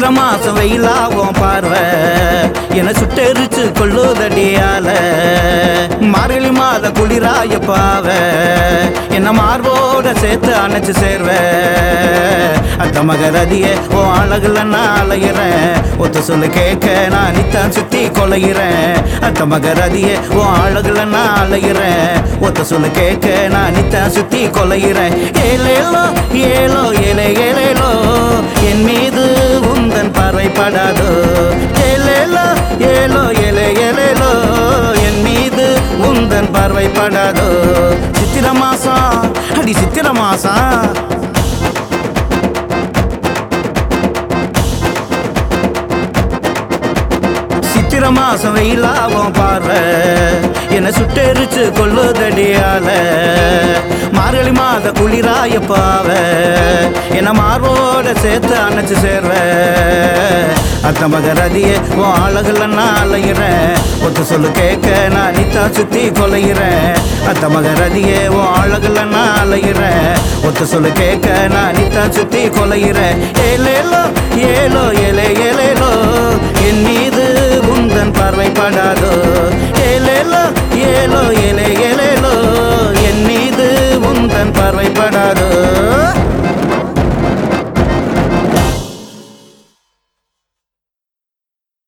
சித்திர மாசம் வெயிலாகும் பார்வை என சுட்டெரிச்சு கொள்ளுதடியால மார்கழி மாத குளிராய பாவ என்ன மார்போட சேர்த்து அணைச்சு சேர்வ அத்த மகரதிய ஓ அழகுல நான் அலையிறேன் ஒத்த சொல்லு கேட்க நான் நித்தான் சுத்தி கொலையிறேன் அத்த மகரதிய ஓ அழகுல நான் அலையிறேன் ஒத்த சொல்லு கேட்க நான் நித்தான் சுத்தி கொலையிறேன் ஏலேலோ ஏலோ ஏலே ஏலேலோ என் மீது உந்தன் பறைப்படாதோ ஏலேலோ ஏலோ ஏலே ஏலேலோ என் மீது உந்தன் பார்வைப்படாதோ சித்திர மாசம் அடி சித்திர மாசம் சித்திர மாசம் வெயிலாகும் பார்வை என்ன சுட்டெரிச்சு கொள்ளுதடியால மார்கழி மாத குளிராய பாவ என்ன மார்போட சேர்த்து அணைச்சு சேர்வ அத்த மகரதியே ஓ அழகுல நான் அலையிறேன் ஒத்து சொல்லு கேட்க நான் நித்தா சுத்தி கொலையிறேன் அத்த மகரதியே ஓ அழகுல நான் அலையிறேன் ஒத்து சொல்லு கேட்க நான் நித்தா சுத்தி கொலையிறேன் ஏலேலோ ஏலோ ஏலே ஏலேலோ என் மீது உந்தன் பார்வைப்படாதோ ஏலேலோ ஏலோ ஏலே